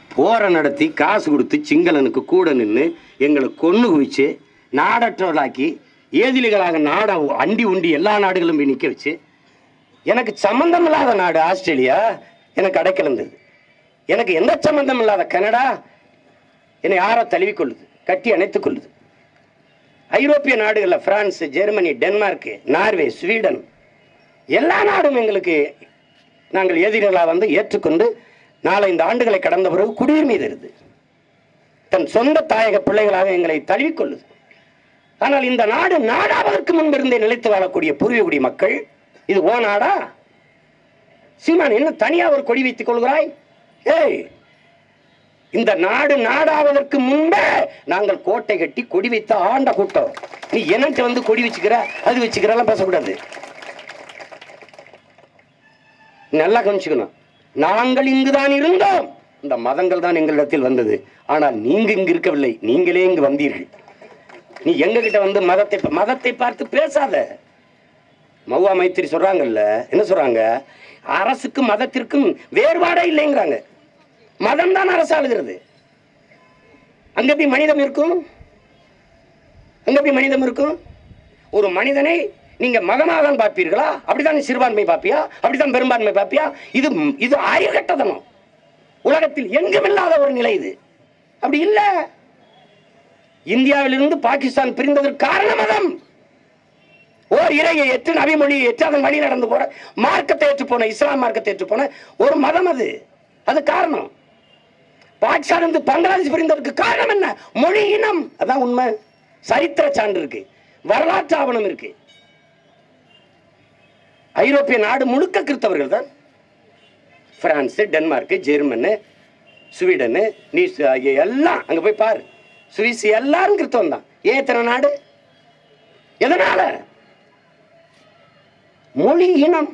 போரை நடத்தி காசு கொடுத்து சிங்களனுக்கு கூட நின்று எங்களை கொன்று குவிச்சு நாடற்றவர்களாக்கி ஏதிலிகளாக நாடை அண்டி உண்டி எல்லா நாடுகளும் போய் நிற்க வச்சு எனக்கு சம்பந்தம் இல்லாத நாடு ஆஸ்திரேலியா எனக்கு அடைக்கலந்தது எனக்கு எந்த சம்பந்தம் இல்லாத கனடா என்னை யாரோ தழுவிக்கொள்ளுது கட்டி அணைத்துக் கொள்ளுது ஐரோப்பிய நாடுகளில் France Germany Denmark Norway Sweden எல்லா நாடும் எங்களுக்கு நாங்கள் எதிரிகளாக வந்து ஏற்றுக்கொண்டு நாலைந்து ஆண்டுகளை கடந்த பிறகு குடியுரிமை தருது தன் சொந்த தாயக பிள்ளைகளாக எங்களை தழுவிக்கொள்ளுது ஆனால் இந்த நாடு நாடாவதற்கு முன்பிருந்தே நிலைத்து வாழக்கூடிய பூர்வீகுடி மக்கள் இது ஓ நாடா சீமான் என்ன தனியா ஒரு கொடி வைத்துக் கொள்கிறாய் ஏய் இந்த நாடு நாடாவதற்கு முன்பே நாங்கள் கோட்டை கட்டி கொடி வைத்த ஆண்ட கூட்டம் நீ எனக்கு வந்து கொடி வச்சுக்கிற அது வச்சுக்கிறலாம் பேசக்கூடாது நல்லா கவனிச்சுக்கணும் நாங்கள் இங்குதான் இருந்தோம் இந்த மதங்கள் தான் எங்களிடத்தில் வந்தது ஆனால் நீங்க இங்கு இருக்கவில்லை நீங்களே இங்கு வந்தீர்கள் நீ எங்க கிட்ட வந்து மதத்தை மதத்தை பார்த்து பேசாத மௌவா மைத்திரி சொல்றாங்கல்ல என்ன சொல்றாங்க அரசுக்கும் மதத்திற்கும் வேறுபாடே இல்லைங்கிறாங்க மதம் தான் அரசாளுகிறது அங்க போய் மனிதம் இருக்கும் அங்க போய் மனிதம் இருக்கும் ஒரு மனிதனை நீங்க மதமாக தான் பார்ப்பீர்களா அப்படிதான் சிறுபான்மை பார்ப்பியா அப்படிதான் பெரும்பான்மை பார்ப்பியா இது இது ஆயுகட்டதனம் உலகத்தில் எங்கும் இல்லாத ஒரு நிலை இது அப்படி இல்ல இந்தியாவிலிருந்து பாகிஸ்தான் பிரிந்ததற்கு காரணம் மதம் ஓர் இறையை ஏற்று நபி மொழியை ஏற்று அதன் வழி நடந்து போற மார்க்கத்தை ஏற்று போன இஸ்லாம் மார்க்கத்தை ஏற்று போன ஒரு மதம் அது அது காரணம் பாகிஸ்தான் இருந்து பங்களாதேஷ் பிரிந்ததற்கு காரணம் என்ன மொழி இனம் அதான் உண்மை சரித்திர சான்று இருக்கு வரலாற்று ஆவணம் இருக்கு ஐரோப்பிய நாடு முழுக்க கிறிஸ்தவர்கள் தான் பிரான்ஸ் டென்மார்க் ஜெர்மனு ஸ்வீடனு நீஸ் ஆகிய எல்லாம் அங்க போய் பாரு சுவிஸ் எல்லாரும் கிறிஸ்தவம் தான் ஏன் இத்தனை நாடு எதனால மொழி இனம்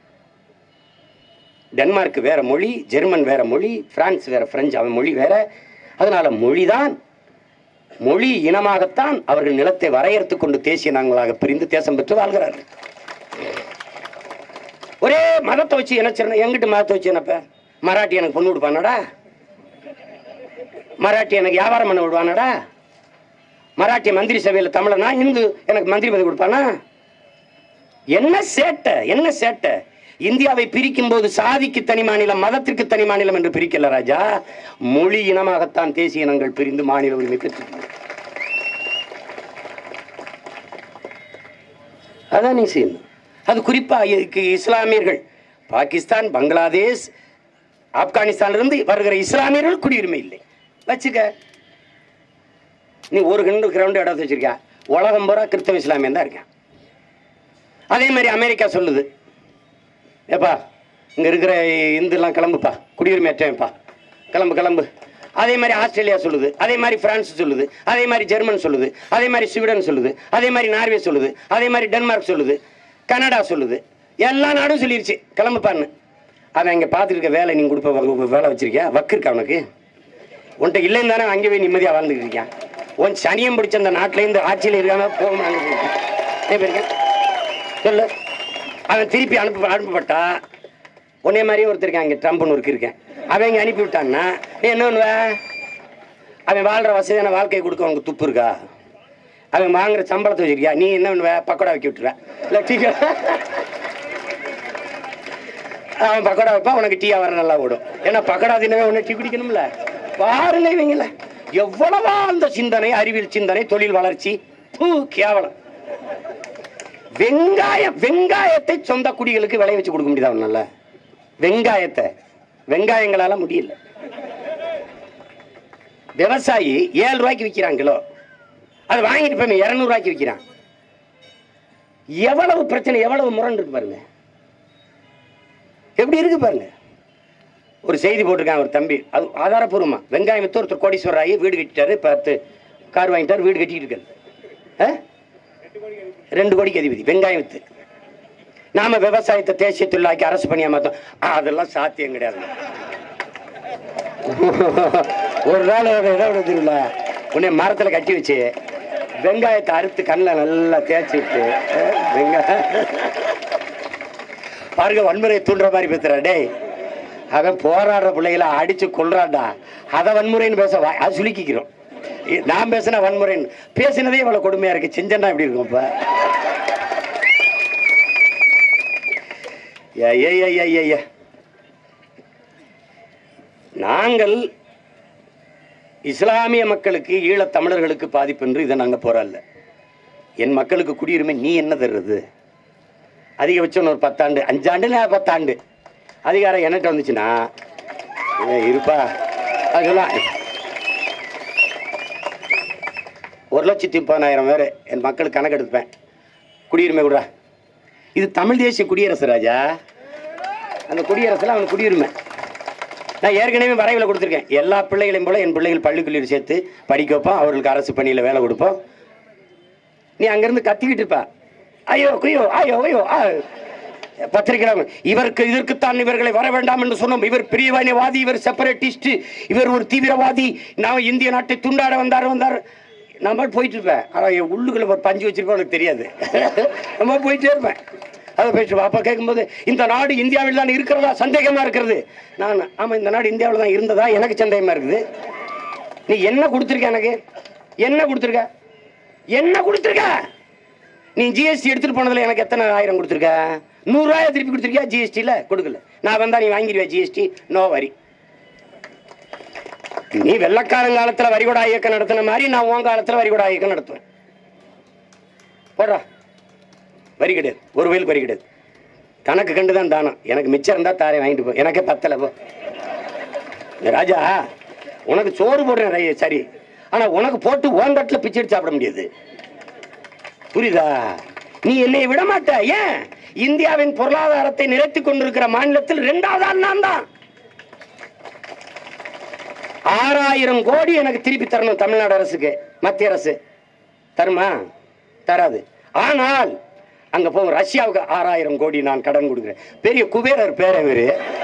டென்மார்க் வேற மொழி ஜெர்மன் வேற மொழி பிரான்ஸ் வேற பிரெஞ்சு அவன் மொழி வேற அதனால மொழிதான் மொழி இனமாகத்தான் அவர்கள் நிலத்தை வரையறுத்துக் கொண்டு தேசிய நாங்களாக பிரிந்து தேசம் பெற்று வாழ்கிறார்கள் ஒரே மதத்தை வச்சு என்ன எங்கிட்ட மதத்தை வச்சு என்னப்ப மராட்டி எனக்கு பொண்ணு விடுப்பானடா மராட்டி எனக்கு வியாபாரம் பண்ண விடுவானடா மராட்டிய மந்திரி சபையில் தமிழனா இந்து எனக்கு மந்திரி பதவி கொடுப்பானா என்ன சேட்டை என்ன சேட்டை இந்தியாவை பிரிக்கும் போது சாதிக்கு தனி மாநிலம் மதத்திற்கு தனி மாநிலம் என்று பிரிக்கல ராஜா மொழி இனமாகத்தான் தேசிய இனங்கள் பிரிந்து மாநில உரிமை பெற்று அதான் நீ செய்யணும் அது குறிப்பா இ- இஸ்லாமியர்கள் பாகிஸ்தான் பங்களாதேஷ் ஆப்கானிஸ்தான்ல இருந்து வருகிற இஸ்லாமியர்கள் குடியுரிமை இல்லை வச்சுக்க நீ ஒரு கிரவுண்டு கிரவுண்டு இடத்த வச்சிருக்க உலகம் பூரா கிறிஸ்தவ இஸ்லாமியன் தான் இருக்கேன் அதே மாதிரி அமெரிக்கா சொல்லுது ஏப்பா இங்கே இருக்கிற இந்துலாம் கிளம்புப்பா குடியுரிமை அற்றேன்ப்பா கிளம்பு கிளம்பு அதே மாதிரி ஆஸ்திரேலியா சொல்லுது அதே மாதிரி பிரான்ஸ் சொல்லுது அதே மாதிரி ஜெர்மன் சொல்லுது அதே மாதிரி ஸ்வீடன் சொல்லுது அதே மாதிரி நார்வே சொல்லுது அதே மாதிரி டென்மார்க் சொல்லுது கனடா சொல்லுது எல்லா நாடும் சொல்லிருச்சு கிளம்புப்பான்னு அவன் இங்கே பார்த்துருக்க வேலை நீ கொடுப்ப வ- வேலை வச்சிருக்கியா வக்கு இருக்கா அவனுக்கு உன்கிட்ட இல்லைன்னு தானே அங்கே போய் நிம்மதியாக வாழ்ந்துட்டு இருக்கான் உன் சனியம் பிடிச்ச அந்த நாட்டிலேருந்து ஆட்சியில் இருக்காம போகணும் அங்கே போயிருக்கேன் ஏன் போயிருக்கேன் சொல்லு அவன் திருப்பி அனுப்ப அனுப்பப்பட்டா உன்னே மாதிரியே ஒருத்தர் இருக்கான் இங்கே ட்ரம்ப்னு ஒருக்கு இருக்கேன் அவன் இங்கே அனுப்பி விட்டான்னா நீ என்ன பண்ணுவ அவன் வாழ்கிற வசதியான வாழ்க்கையை கொடுக்க உனக்கு துப்பு இருக்கா அவன் வாங்குற சம்பளத்தை வச்சிருக்கியா நீ என்ன பண்ணுவ பக்கோடா வைக்க விட்டுருவ இல்லை டீ அவன் பக்கோடா வைப்பா உனக்கு டீ வர நல்லா ஓடும் ஏன்னா பக்கோடா தினவே உன்னை டீ குடிக்கணும்ல பாருங்க இவங்கள எவ்வளவா அந்த சிந்தனை அறிவியல் சிந்தனை தொழில் வளர்ச்சி பூ கேவலம் வெங்காயம் வெங்காயத்தை சொந்த குடிகளுக்கு விளைய வச்சு கொடுக்க முடியுதா அவனால வெங்காயத்தை வெங்காயங்களால முடியல விவசாயி ஏழு ரூபாய்க்கு விற்கிறான் கிலோ அது வாங்கிட்டு போய் இருநூறு ரூபாய்க்கு விற்கிறான் எவ்வளவு பிரச்சனை எவ்வளவு முரண் இருக்கு பாருங்க எப்படி இருக்கு பாருங்க ஒரு செய்தி போட்டிருக்கான் ஒரு தம்பி அது ஆதாரப்பூர்வமா வெங்காயம் வித்து ஒருத்தர் கோடீஸ்வரர் ஆகி வீடு கட்டிட்டாரு பத்து கார் வாங்கிட்டாரு வீடு கட்டிட்டு இருக்காரு ஆ? ரெண்டு கோடிக்கு அதிபதி வெங்காயம் வித்து நாம விவசாயத்தை தேசிய தொழிலாக்கி அரசு பணியா மாத்தோம் ஆ, அதெல்லாம் சாத்தியம் கிடையாது ஒரு நாள் இடம் தெரியல உன்னை மரத்துல கட்டி வச்சு வெங்காயத்தை அறுத்து கண்ணில் நல்லா தேய்ச்சி விட்டு ஆ, வெங்காயம் பாருங்க வன்முறையை தூண்டுற மாதிரி பேசுற டேய் அவன் போராடுற பிள்ளைகளை அடிச்சு கொள்றான்டா அதை வன்முறைன்னு பேச வா- அது சுலுக்கிக்கிறோம் இ- நான் பேசின வன்முறைன்னு பேசினதே இவ்வளவு கொடுமையா இருக்கு செஞ்சேன்னா எப்படி இருக்கும் இப்ப ஏ ஏ ஏ ஏ ஏ, ஏ நாங்கள் இஸ்லாமிய மக்களுக்கு ஈழத் தமிழர்களுக்கு பாதிப்பு என்று இதை நாங்கள் போராடல என் மக்களுக்கு குடியுரிமை நீ என்ன தர்றது அதிகபட்சம் ஒரு பத்தாண்டு அஞ்சாண்டு இல்லை பத்தாண்டு அதிகாரம் என்கிட்ட வந்துச்சுன்னா ஏ, இருப்பா அது சொல்லலாம் ஒரு லட்சத்தி முப்பதாயிரம் பேர் என் மக்களுக்கு கணக்கு எடுப்பேன் குடியுரிமை கூட இது தமிழ் தேசிய குடியரசு ராஜா அந்த குடியரசில் அவனுக்கு குடியுரிமை நான் ஏற்கனவே வரைவில் கொடுத்துருக்கேன் எல்லா பிள்ளைகளையும் போல என் பிள்ளைகள் பள்ளிக்கல்லூரி சேர்த்து படிக்க வைப்போம் அவர்களுக்கு அரசு பணியில் வேலை கொடுப்போம் நீ அங்கேருந்து கத்திக்கிட்டு இருப்ப ஐயோ குய்யோ ஐயோ ஐயோ ஆ. பத்திரிகை இவருக்கு இதற்குத்தான் இவர்களை வர வேண்டாம் என்று சொன்னோம் இவர் பிரியவாதி இவர் செப்பரேட்டிஸ்ட் இவர் ஒரு தீவிரவாதி நான் இந்திய நாட்டை துண்டாட வந்தார் வந்தார் நம்ம போயிட்டு இருப்பேன் ஆனால் என் உள்ளுக்குள்ள ஒரு பஞ்சு வச்சிருப்போம் எனக்கு தெரியாது நம்ம போயிட்டே இருப்பேன் அதை பேசுவேன் அப்போ கேட்கும்போது இந்த நாடு இந்தியாவில் தான் இருக்கிறதா சந்தேகமா இருக்கிறது நான் ஆமாம் இந்த நாடு இந்தியாவில் தான் இருந்ததா எனக்கு சந்தேகமா இருக்குது நீ என்ன கொடுத்துருக்க எனக்கு என்ன கொடுத்துருக்க என்ன கொடுத்துருக்க நீ ஜிஎஸ்டி எடுத்துட்டு போனதுல எனக்கு எத்தனை ஆயிரம் கொடுத்துருக்க நூறுரூவாயை திருப்பி கொடுத்துருக்கியா ஜிஎஸ்டியில் கொடுக்கல நான் வந்தா நீ வாங்கிடுவியா ஜிஎஸ்டி நோ வரி நீ வெள்ளக்காரன் காலத்துல வரிகொடா இயக்கம் நடத்தின மாதிரி நான் உன் காலத்துல வரிகொடா இயக்கம் நடத்துவேன் போடுறா வரி கிடையாது ஒரு வயலுக்கு வரி கிடையாது கணக்கு கண்டு தான் தானம் எனக்கு மிச்சம் இருந்தா தாரே வாங்கிட்டு போ எனக்கே பத்தல போ ஏ ராஜா உனக்கு சோறு போடுறேன் ரை- சரி ஆனா உனக்கு போட்டு ஓந்தட்டில் பிச்சை எடுத்து சாப்பிட முடியாது புரியுதா நீ என்னை விட மாட்ட ஏன் இந்தியாவின் பொருளாதாரத்தை நிலைத்துக் கொண்டிருக்கிற மாநிலத்தில் இரண்டாவது ஆள் நான் தான் ஆறாயிரம் கோடி எனக்கு திருப்பி தரணும் தமிழ்நாடு அரசுக்கு மத்திய அரசு தருமா தராது ஆனால் அங்க போகும் ரஷ்யாவுக்கு ஆறாயிரம் கோடி நான் கடன் கொடுக்குறேன் பெரிய குபேரர் பேர இவரு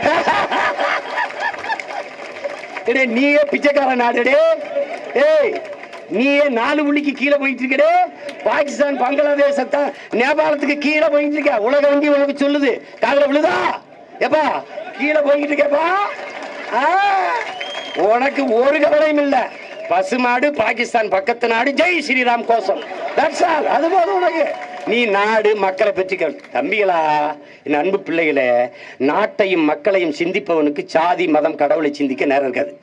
டேய், நீயே பிச்சைக்கார நாடுடே ஏய் நீயே நாலு புள்ளிக்கு கீழே போயிட்டு இருக்கடே பாகிஸ்தான் பங்களாதேசத்தை நேபாளத்துக்கு கீழே போயிட்டு இருக்க உலக வங்கி உனக்கு சொல்லுது காதுல விழுதா எப்பா கீழே போயிட்டு இருக்கேப்பா ஆ, உனக்கு ஒரு கவலையும் இல்ல பசுமாடு பாகிஸ்தான் பக்கத்து நாடு ஜெய் ஸ்ரீராம் கோசம் தட்ஸ் ஆல் அது போதும் உனக்கு நீ நாடு மக்களை பற்றி கேள். தம்பிகளா என் அன்பு பிள்ளைகளே நாட்டையும் மக்களையும் சிந்திப்பவனுக்கு சாதி மதம் கடவுளை சிந்திக்க நேரம் இருக்காது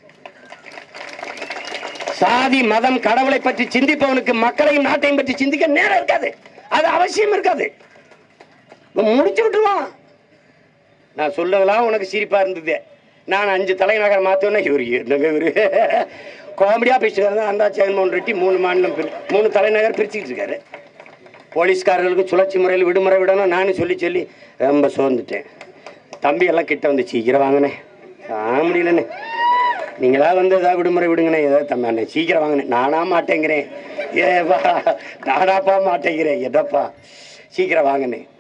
சாதி மதம் கடவுளை பற்றி சிந்திப்பவனுக்கு மக்களையும் நாட்டையும் பற்றி சிந்திக்க நேரம் இருக்காது அது அவசியம் இருக்காது இவன் முடிச்சு விட்டுருவான் நான் சொல்லலாம் உனக்கு சிரிப்பா இருந்தது நான் அஞ்சு தலைநகர் மாத்தோன்னா இவரு என்னங்க இவரு காமெடியா பேசிட்டு அந்த ஜெகன்மோகன் ரெட்டி மூணு மாநிலம் பிரி- மூணு தலைநகர் பிரிச்சுக்கிட்டு இருக்காரு போலீஸ்காரர்களுக்கு சுழற்சி முறையில் விடுமுறை விடணும் நானும் சொல்லி சொல்லி ரொம்ப சோர்ந்துட்டேன் தம்பி எல்லாம் கிட்ட வந்து சீக்கிரம் வாங்கினேன் ஆ முடியலண்ணே நீங்களா வந்து ஏதாவது விடுமுறை விடுங்கண்ணே ஏதாவது தம்பி அண்ணே சீக்கிரம் வாங்கினேன் நானா மாட்டேங்கிறேன் ஏப்பா நானாப்பா மாட்டேங்கிறேன் எதப்பா சீக்கிரம் வாங்கினேன்